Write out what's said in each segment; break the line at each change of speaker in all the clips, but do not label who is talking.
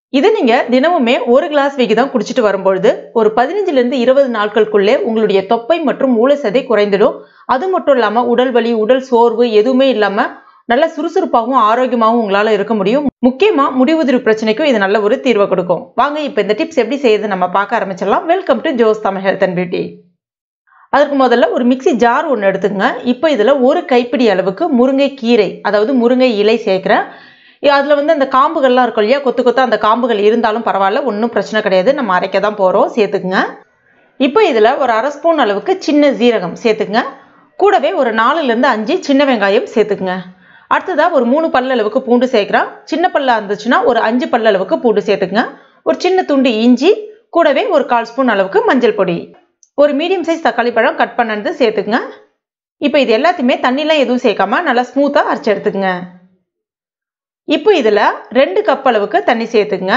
இதை நீங்க தினமுமே ஒரு கிளாஸ் விகிதம் குடிச்சிட்டு வரும்பொழுது ஒரு பதினஞ்சுல இருந்து இருபது நாட்களுக்குள்ளே உங்களுடைய தொப்பை மற்றும் மூளைசதை குறைந்துடும் அது மட்டும் இல்லாம உடல் வலி உடல் சோர்வு எதுவுமே இல்லாம நல்ல சுறுசுறுப்பாகவும் ஆரோக்கியமாகவும் உங்களால இருக்க முடியும் முக்கியமா முடிவுதிரி பிரச்சனைக்கும் இது நல்ல ஒரு தீர்வை கொடுக்கும் வாங்க இப்ப இந்த டிப்ஸ் எப்படி செய்யுது நம்ம பார்க்க ஆரம்பிச்சிடலாம் welcome to Jo's Tamil health and beauty அதற்கு முதல்ல ஒரு மிக்சி ஜார் ஒன்று எடுத்துங்க இப்போ இதில் ஒரு கைப்பிடி அளவுக்கு முருங்கை கீரை அதாவது முருங்கை இலை சேர்க்குறேன் அதில் வந்து அந்த காம்புகள்லாம் இருக்கும் இல்லையா கொத்து கொத்து அந்த காம்புகள் இருந்தாலும் பரவாயில்ல ஒன்றும் பிரச்சனை கிடையாது நம்ம அரைக்க தான் போகிறோம் சேர்த்துக்குங்க இப்போ இதில் ஒரு அரை ஸ்பூன் அளவுக்கு சின்ன ஜீரகம் சேர்த்துக்குங்க கூடவே ஒரு நாலுலேருந்து அஞ்சு சின்ன வெங்காயம் சேர்த்துக்குங்க அடுத்ததாக ஒரு மூணு பல்ல அளவுக்கு பூண்டு சேர்க்குறேன் சின்ன பல்லா இருந்துச்சுன்னா ஒரு அஞ்சு பல்ல அளவுக்கு பூண்டு சேர்த்துக்குங்க ஒரு சின்ன துண்டு இஞ்சி கூடவே ஒரு கால் ஸ்பூன் அளவுக்கு மஞ்சள் பொடி ஒரு மீடியம் சைஸ் தக்காளி பழம் கட் பண்ணது சேர்த்துக்குங்க இப்போ இது எல்லாத்தையுமே தண்ணிலாம் எதுவும் சேர்க்காம நல்லா ஸ்மூத்தாக அரைச்சி எடுத்துக்குங்க இப்போ இதில் ரெண்டு கப் அளவுக்கு தண்ணி சேர்த்துக்குங்க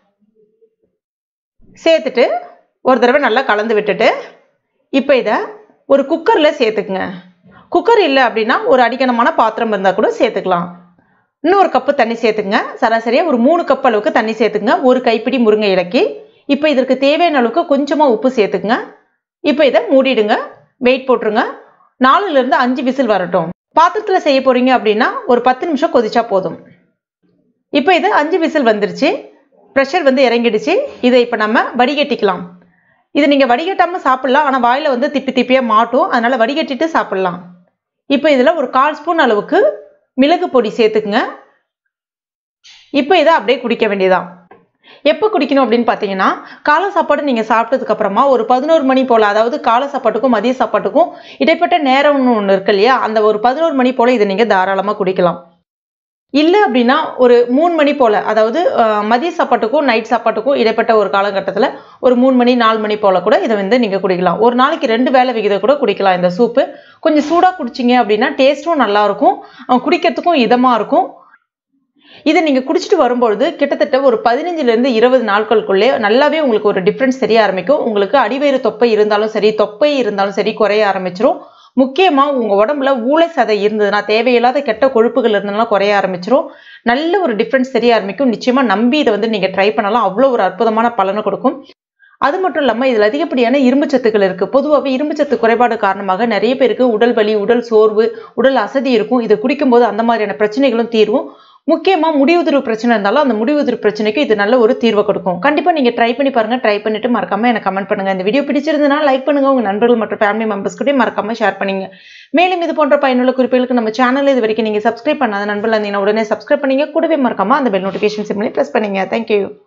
சேர்த்துட்டு ஒரு தடவை நல்லா கலந்து விட்டுட்டு இப்போ இதை ஒரு குக்கரில் சேர்த்துக்குங்க குக்கர் இல்லை அப்படின்னா ஒரு அடிக்கணமான பாத்திரம் இருந்தால் கூட சேர்த்துக்கலாம் இன்னொரு கப்பு தண்ணி சேர்த்துங்க சராசரியாக ஒரு மூணு கப் அளவுக்கு தண்ணி சேர்த்துங்க ஒரு கைப்பிடி முருங்கை இலக்கி இப்போ இதற்கு தேவையான அளவுக்கு கொஞ்சமாக உப்பு சேர்த்துக்குங்க இப்போ இதை மூடிடுங்க வெயிட் போட்டுருங்க நாலுலேருந்து அஞ்சு விசில் வரட்டும் பாத்திரத்தில் செய்ய போகிறீங்க அப்படின்னா ஒரு பத்து நிமிஷம் கொதிச்சா போதும் இப்போ இது அஞ்சு விசில் வந்துருச்சு ப்ரெஷர் வந்து இறங்கிடுச்சு இதை இப்போ நம்ம வடிகட்டிக்கலாம் இது நீங்கள் வடிகட்டாமல் சாப்பிட்லாம் ஆனால் வாயில் வந்து திப்பி திப்பியாக மாட்டும் அதனால் வடிகட்டிட்டு சாப்பிட்லாம் இப்போ இதில் ஒரு கால் ஸ்பூன் அளவுக்கு மிளகு பொடி சேர்த்துக்குங்க இப்போ இதை அப்படியே குடிக்க வேண்டியதான் எப்போ குடிக்கணும் அப்படின்னு பார்த்தீங்கன்னா காலை சாப்பாடு நீங்கள் சாப்பிட்டதுக்கு அப்புறமா ஒரு பதினோரு மணி போல் அதாவது காலை சாப்பாட்டுக்கும் மதிய சாப்பாட்டுக்கும் இடைப்பட்ட நேரம்னு ஒன்று இருக்கு இல்லையா அந்த ஒரு பதினோரு மணி போல் இதை நீங்கள் தாராளமாக குடிக்கலாம் இல்லை அப்படின்னா ஒரு மூணு மணி போல் அதாவது மதிய சாப்பாட்டுக்கும் நைட் சாப்பாட்டுக்கும் இடைப்பட்ட ஒரு காலகட்டத்தில் ஒரு மூணு மணி நாலு மணி போல் கூட இதை வந்து நீங்கள் குடிக்கலாம் ஒரு நாளைக்கு ரெண்டு வேலை விகிதம் கூட குடிக்கலாம் இந்த சூப்பு கொஞ்சம் சூடாக குடிச்சிங்க அப்படின்னா டேஸ்ட்டும் நல்லாயிருக்கும் குடிக்கிறதுக்கும் இதமாக இருக்கும் இதை நீங்கள் குடிச்சிட்டு வரும்பொழுது கிட்டத்தட்ட ஒரு பதினஞ்சுலேருந்து இருபது நாட்களுக்குள்ளே நல்லாவே உங்களுக்கு ஒரு டிஃப்ரென்ஸ் தெரிய ஆரம்பிக்கும் உங்களுக்கு அடிவயிறு தொப்பை இருந்தாலும் சரி தொப்பை இருந்தாலும் சரி குறைய ஆரம்பிச்சிரும் முக்கியமாக உங்கள் உடம்புல ஊளை சதை இருந்ததுன்னா தேவையில்லாத கெட்ட கொழுப்புகள் இருந்ததுனால குறைய ஆரம்பிச்சிரும் நல்ல ஒரு டிஃப்ரென்ஸ் தெரிய ஆரம்பிக்கும் நிச்சயமாக நம்பி இதை வந்து நீங்கள் ட்ரை பண்ணலாம் அவ்வளோ ஒரு அற்புதமான பலனை கொடுக்கும் அது மட்டும் இல்லாமல் இதில் அதிகப்படியான இரும்பு சத்துக்கள் இருக்குது பொதுவாகவே இரும்பு சத்து குறைபாடு காரணமாக நிறைய பேருக்கு உடல் வலி உடல் சோர்வு உடல் அசதி இருக்கும் இதை குடிக்கும்போது அந்த மாதிரியான பிரச்சனைகளும் தீர்வும் முக்கியமாக முடிவுதிர்வு பிரச்சனை இருந்தாலும் அந்த முடிவுதிர்வு பிரச்சனைக்கு இது நல்ல ஒரு தீர்வை கொடுக்கும் கண்டிப்பாக நீங்கள் ட்ரை பண்ணி பாருங்கள் ட்ரை பண்ணிட்டு மறக்காம எனக்கு கமெண்ட் பண்ணுங்கள் இந்த வீடியோ பிடிச்சிருந்ததுனா லைக் பண்ணுங்கள் உங்கள் நண்பர்கள் மற்றும் ஃபேமிலி மெம்பர்ஸ் கூட மறக்காம ஷேர் பண்ணுங்க மேலும் இது போன்ற பயனுள்ள குறிப்புகளுக்கு நம்ம சேனல் இது வரைக்கும் நீங்கள் சப்ஸ்கிரைப் பண்ணாத நண்பர்கள் இருந்தீங்கன்னா உடனே சப்ஸ்கிரைப் பண்ணீங்க கூடவே மறக்காம அந்த பெல் நோட்டிஃபிகேஷன் சிம்லி ப்ரெஸ் பண்ணுங்க தேங்க்யூ